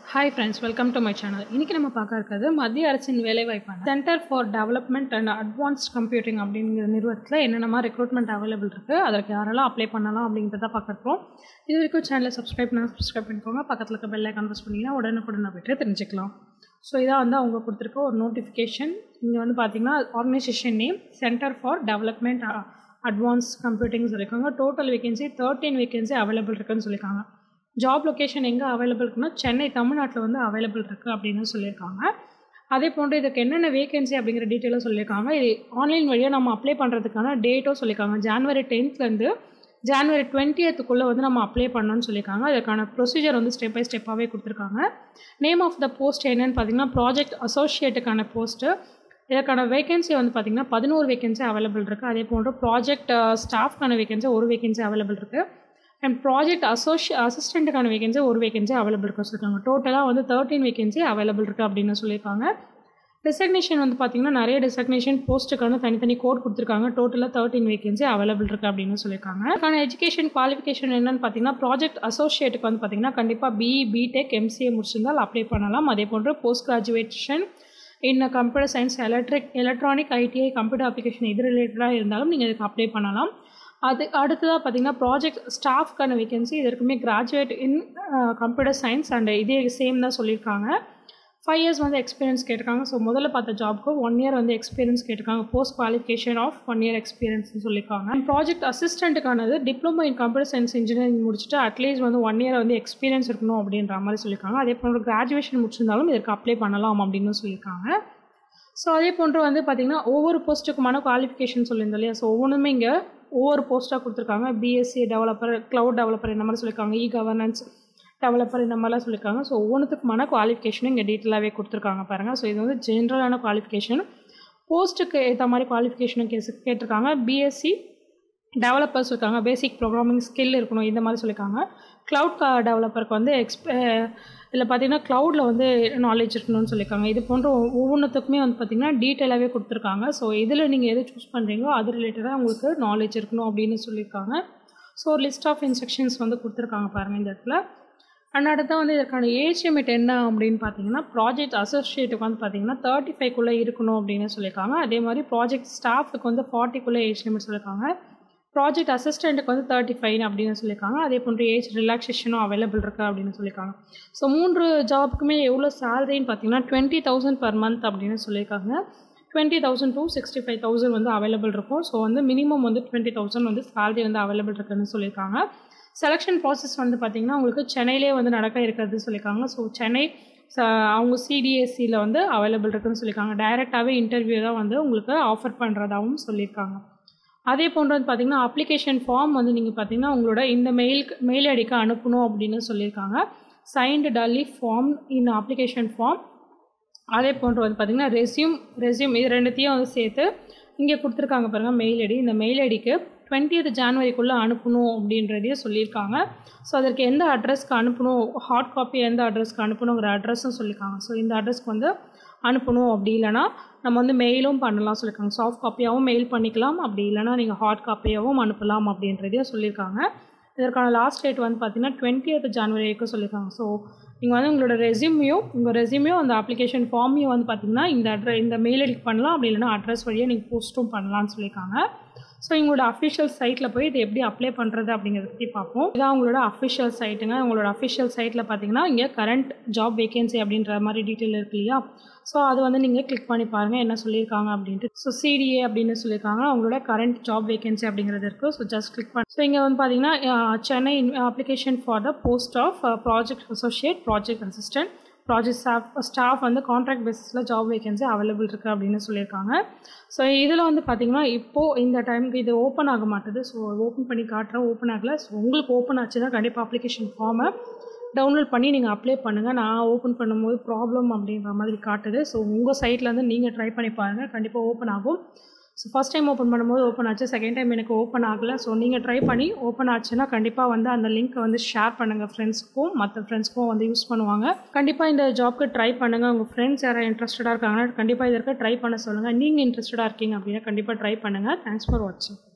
hi friends welcome to my channel இன்றைக்கி நம்ம பார்க்க இருக்கிறது மத்திய அரசின் வேலைவாய்ப்பான centre for development and advanced computing அப்படிங்கிற நிறுவனத்தில் என்னென்ன ரெக்ரூட்மெண்ட் அவைலபிள் இருக்குது அதற்கு யாரெல்லாம் அப்ளை பண்ணலாம் அப்படிங்கிறத பார்க்குறோம் இது வரைக்கும் சேனலை சப்ஸ்கிரைப் பண்ண சப்ஸ்கிரைப் பண்ணிக்கோங்க பக்கத்தில் இருக்க பெல்லை கன்வர்ஸ் பண்ணிங்கன்னா உடனுக்குடன் போய்ட்டு தெரிஞ்சுக்கலாம் ஸோ இதான் வந்து அவங்க கொடுத்துருக்க ஒரு நோட்டிஃபிகேஷன் இங்கே வந்து பார்த்தீங்கன்னா organisation name centre for development advance computing சொல்லியிருக்காங்க total vacancy thirteen vacancy available இருக்குன்னு சொல்லியிருக்காங்க ஜாப் லொக்கேஷன் எங்கே அவைலபிள் இருக்குன்னா சென்னை தமிழ்நாட்டில் வந்து அவைலபிள் இருக்குது அப்படின்னு சொல்லியிருக்காங்க அதே போன்று இதுக்கு என்னென்ன வேகன்சி அப்படிங்கிற டீட்டெயிலாக சொல்லியிருக்காங்க இது ஆன்லைன் வழியாக நம்ம அப்ளை பண்ணுறதுக்கான டேட்டும் சொல்லியிருக்காங்க ஜான்வரி டென்த்லேருந்து ஜான்வரி டுவெண்ட்டியத்துக்குள்ளே வந்து நம்ம அப்ளை பண்ணணும்னு சொல்லியிருக்காங்க அதுக்கான ப்ரொசீஜர் வந்து ஸ்டெப் பை ஸ்டெப்பாகவே கொடுத்துருக்காங்க நேம் ஆஃப் த போஸ்ட் என்னென்னு பார்த்தீங்கன்னா ப்ராஜெக்ட் அசோசியேட்டுக்கான போஸ்ட்டு இதற்கான வேகன்சி வந்து பார்த்திங்கன்னா பதினோரு வேகன்சி அவைலபிள் இருக்குது அதே போன்று ப்ராஜெக்ட் ஸ்டாஃப்க்கான வேகன்சி ஒரு வேகன்சி அவைலபிள் இருக்குது அண்ட் ப்ராஜெக்ட் அசோஷி அசிஸ்டண்ட்டுக்கான வேகன்சி ஒரு வேகன்சி அவைலபிள் இருக்க சொல்லியிருக்காங்க டோட்டலாக வந்து தேர்ட்டின் வேகன்சி அவைலபிள் இருக்குது அப்படின்னு சொல்லியிருக்காங்க டிசக்னேஷன் வந்து பார்த்திங்கன்னா நிறைய டிசக்னேஷன் போஸ்ட்டுக்கான தனித்தனி கோட் கொடுத்துருக்காங்க டோட்டலாக தேர்ட்டின் வேகன்சி அவைலபிள் இருக்குது அப்படின்னு சொல்லியிருக்காங்க அதுக்கான எஜுகேஷன் குவாலிஃபிகேஷன் என்னென்னு பார்த்தீங்கன்னா ப்ராஜெக்ட் அசோசியேட்டுக்கு வந்து பார்த்திங்கன்னா கண்டிப்பாக பிஇ பிடெக் எம்சிஏ முடிச்சிருந்தால் அப்ளை பண்ணலாம் அதே போன்று post graduation in computer science electric electronic ITI computer application இது ரிலேட்டடாக இருந்தாலும் நீங்கள் இதுக்கு அப்ளை பண்ணலாம் அது அடுத்ததாக பார்த்தீங்கன்னா ப்ராஜெக்ட் ஸ்டாஃப்க்கான வேகன்சி இதற்குமே graduate in computer science and இதே சேம் தான் சொல்லியிருக்காங்க ஃபைவ் இயர்ஸ் வந்து எக்ஸ்பீரியன்ஸ் கேட்டிருக்காங்க ஸோ முதல்ல பார்த்த ஜாப்க்கு ஒன் இயர் வந்து எக்ஸ்பீரியன்ஸ் கேட்டிருக்காங்க post qualification of one year எக்ஸ்பீரியன்ஸ்னு சொல்லியிருக்காங்க அண்ட் ப்ராஜெக்ட் அசிஸ்டண்ட்டுக்கானது diploma in computer science engineering முடிச்சுட்டு அட்லீஸ்ட் வந்து ஒன் இயர் வந்து எக்ஸ்பீரியன்ஸ் இருக்கணும் அப்படின்ற மாதிரி சொல்லியிருக்காங்க அதே போன்று கிராஜுவேஷன் முடிச்சிருந்தாலும் இதற்கு அப்ளை பண்ணலாம் அப்படின்னு சொல்லியிருக்காங்க ஸோ அதே போன்று வந்து பார்த்திங்கன்னா ஒவ்வொரு போஸ்ட்டுக்குமான குவாலிஃபிகேஷன் சொல்லியிருந்தோம் இல்லையா ஸோ ஒவ்வொன்றுமே இங்கே ஒவ்வொரு போஸ்ட்டாக கொடுத்துருக்காங்க பிஎஸ்சி டெவலப்பர் க்ளவுட் டெவலப்பர் இந்த மாதிரி சொல்லியிருக்காங்க இ கவர்னன்ஸ் டெவலப்பர் இந்த மாதிரிலாம் சொல்லியிருக்காங்க ஸோ ஒவ்வொன்றுத்துக்குமான குவாலிஃபிகேஷனும் இங்கே டீட்டெயிலாகவே கொடுத்துருக்காங்க பாருங்கள் ஸோ இது வந்து ஜென்ரலான குவாலிஃபிகேஷன் போஸ்ட்டுக்கு ஏற்ற மாதிரி குவாலிஃபிகேஷனும் கேஸ் கேட்டிருக்காங்க பிஎஸ்சி டெவலப்பர்ஸ் இருக்காங்க பேசிக் ப்ரோக்ராமிங் ஸ்கில் இருக்கணும் இந்த மாதிரி சொல்லியிருக்காங்க க்ளவுட் டெவலப்பருக்கு வந்து எக்ஸ்ப இதில் பார்த்தீங்கன்னா க்ளவுடில் வந்து நாலேஜ் இருக்கணும்னு சொல்லியிருக்காங்க இது போன்ற ஒவ்வொன்றுத்துக்குமே வந்து பார்த்திங்கன்னா டீட்டெயிலாகவே கொடுத்துருக்காங்க ஸோ இதில் நீங்கள் எது சூஸ் பண்ணுறீங்களோ அது ரிலேட்டடாக உங்களுக்கு நாலேஜ் இருக்கணும் அப்படின்னு சொல்லியிருக்காங்க ஸோ ஒரு லிஸ்ட் ஆஃப் இன்ஸ்ட்ரக்ஷன்ஸ் வந்து கொடுத்துருக்காங்க பாருங்கள் இந்த இடத்துல அண்ட் அடுத்த வந்து இதற்கான ஏஜ் லிமிட் என்ன அப்படின்னு பார்த்தீங்கன்னா ப்ராஜெக்ட் அசோசியேட்டுக்கு வந்து பார்த்தீங்கன்னா தேர்ட்டி ஃபைவ்க்குள்ளே இருக்கணும் அப்படின்னு சொல்லியிருக்காங்க அதே மாதிரி ப்ராஜெக்ட் ஸ்டாஃப்க்கு வந்து ஃபார்ட்டிக்குள்ளே ஏஜ் லிமிட் சொல்லியிருக்காங்க ப்ராஜெக்ட் அசிஸ்டண்ட்டுக்கு வந்து தேர்ட்டி ஃபைவ் அப்படின்னு சொல்லியிருக்காங்க அதே போன்ற ஏஜ் ரிலாக்ஸேஷனும் அவைலபிள் இருக்குது அப்படின்னு சொல்லியிருக்காங்க ஸோ மூன்று ஜாப்புக்குமே எவ்வளோ சேலரின்னு பார்த்தீங்கன்னா டுவெண்ட்டி தௌசண்ட் பர் மந்த் அப்படின்னு சொல்லியிருக்காங்க twenty thousand to sixty five thousand வந்து அவைலபிள் இருக்கும் ஸோ வந்து மினிமம் வந்து டுவெண்ட்டி தௌசண்ட் வந்து சேலரி வந்து அவைலபிள் இருக்குன்னு சொல்லியிருக்காங்க செலெக்ஷன் ப்ராசஸ் வந்து பார்த்திங்கன்னா உங்களுக்கு சென்னையிலே வந்து நடக்க இருக்கிறது சொல்லியிருக்காங்க ஸோ சென்னை அவங்க சிடிஎஸ்சியில் வந்து அவைலபிள் இருக்குன்னு சொல்லியிருக்காங்க டைரெக்டாகவே இன்டர்வியூ தான் வந்து உங்களுக்கு ஆஃபர் பண்ணுறதாகவும் சொல்லியிருக்காங்க அதே போன்று வந்து பார்த்திங்கன்னா அப்ளிகேஷன் ஃபார்ம் வந்து நீங்கள் பார்த்தீங்கன்னா உங்களோட இந்த மெயில் மெயில் ஐடிக்கு அனுப்பணும் அப்படின்னு சொல்லியிருக்காங்க சைன்டு டல்லி ஃபார்ம் இந்த அப்ளிகேஷன் ஃபார்ம் அதே போன்று வந்து பார்த்திங்கன்னா ரெஸ்யூம் ரெஸ்யூம் இது ரெண்டுத்தையும் வந்து சேர்த்து இங்கே கொடுத்துருக்காங்க பாருங்கள் மெயில் ஐடி இந்த மெயில் ஐடிக்கு டுவெண்ட்டியத் ஜான்வரிக்குள்ளே அனுப்பணும் அப்படின்றதையும் சொல்லியிருக்காங்க ஸோ அதற்கு எந்த அட்ரஸ்க்கு அனுப்பணும் ஹார்ட் காப்பி எந்த அட்ரஸ்க்கு அனுப்பணுங்கிற அட்ரஸும் சொல்லியிருக்காங்க ஸோ இந்த அட்ரஸ்க்கு வந்து அனுப்பணும் அப்படி இல்லைனா நம்ம வந்து மெயிலும் பண்ணலாம் சொல்லியிருக்காங்க சாஃப்ட் காப்பியாகவும் மெயில் பண்ணிக்கலாம் அப்படி இல்லைனா நீங்கள் ஹார்ட் காப்பியாகவும் அனுப்பலாம் அப்படின்றதையும் சொல்லியிருக்காங்க இதற்கான லாஸ்ட் டேட் வந்து பார்த்திங்கன்னா டுவெண்ட்டியத் ஜான்வரி வரைக்கும் சொல்லியிருக்காங்க ஸோ நீங்கள் வந்து உங்களோட ரெசியூமையும் உங்கள் ரெசியூமையும் அந்த அப்ளிகேஷன் ஃபார்மையும் வந்து பார்த்திங்கன்னா இந்த அட்ர இந்த மெயில் ஐடிக்கு பண்ணலாம் அப்படி இல்லைனா அட்ரஸ் வழியாக நீங்கள் போஸ்ட்டும் பண்ணலாம்னு சொல்லியிருக்காங்க ஸோ எங்களோட அஃபிஷியல் சைட்டில் போய் இது எப்படி அப்ளை பண்ணுறது அப்படிங்கிறத பற்றி பார்ப்போம் இதான் உங்களோட அஃபிஷியல் சைட்டுங்க உங்களோட அஃபிஷியல் சைட்டில் பார்த்தீங்கன்னா இங்கே கரண்ட் ஜாப் வேகன்சி அப்படின்ற மாதிரி டீட்டெயில் இருக்கு இல்லையா ஸோ அது வந்து நீங்கள் கிளிக் பண்ணி பாருங்கள் என்ன சொல்லியிருக்காங்க அப்படின்ட்டு ஸோ சிடிஏ அப்படின்னு சொல்லியிருக்காங்க அவங்களோட கரண்ட் ஜாப் வேகன்சி அப்படிங்கிறது இருக்குது ஸோ ஜஸ்ட் கிளிக் பண்ணி ஸோ இங்கே வந்து பார்த்தீங்கன்னா Chennai application for the post of project associate project assistant project staff staff வந்து கான்ட்ராக்ட் பேசிஸில் ஜாப் வேகன்சி அவைலபிள் இருக்குது அப்படின்னு சொல்லியிருக்காங்க ஸோ இதில் வந்து பார்த்திங்கன்னா இப்போது இந்த டைமுக்கு இது ஓப்பன் ஆக மாட்டுது ஸோ ஓப்பன் பண்ணி காட்டுறேன் ஓப்பன் ஆகலை ஸோ உங்களுக்கு ஓப்பன் ஆச்சு தான் கண்டிப்பாக அப்ளிகேஷன் ஃபார்மை டவுன்லோட் பண்ணி நீங்கள் அப்ளை பண்ணுங்கள் நான் ஓப்பன் பண்ணும்போது ப்ராப்ளம் அப்படின்ற மாதிரி காட்டுது ஸோ உங்கள் சைட்லேருந்து நீங்கள் ட்ரை பண்ணி பாருங்கள் கண்டிப்பாக ஓப்பன் ஆகும் ஸோ ஃபஸ்ட் டைம் ஓப்பன் பண்ணும்போது ஓப்பன் ஆச்சு செகண்ட் டைம் எனக்கு ஓப்பன் ஆகலை ஸோ நீங்கள் ட்ரை பண்ணி ஓப்பன் ஆச்சுன்னா கண்டிப்பாக வந்து அந்த லிங்க்கை வந்து ஷேர் பண்ணுங்கள் ஃப்ரெண்ட்ஸ்க்கும் மற்ற ஃப்ரெண்ட்ஸ்க்கும் வந்து யூஸ் பண்ணுவாங்க கண்டிப்பாக இந்த ஜாப்க்கு ட்ரை பண்ணுங்கள் உங்கள் ஃப்ரெண்ட்ஸ் யாராவது இன்ட்ரெஸ்டடாக இருக்காங்கன்னா கண்டிப்பாக இதற்கு ட்ரை பண்ண சொல்லுங்கள் நீங்கள் இன்ட்ரெஸ்டடாக இருக்கீங்க அப்படின்னா கண்டிப்பாக ட்ரை பண்ணுங்கள் தேங்க்ஸ் ஃபார் வாட்சிங்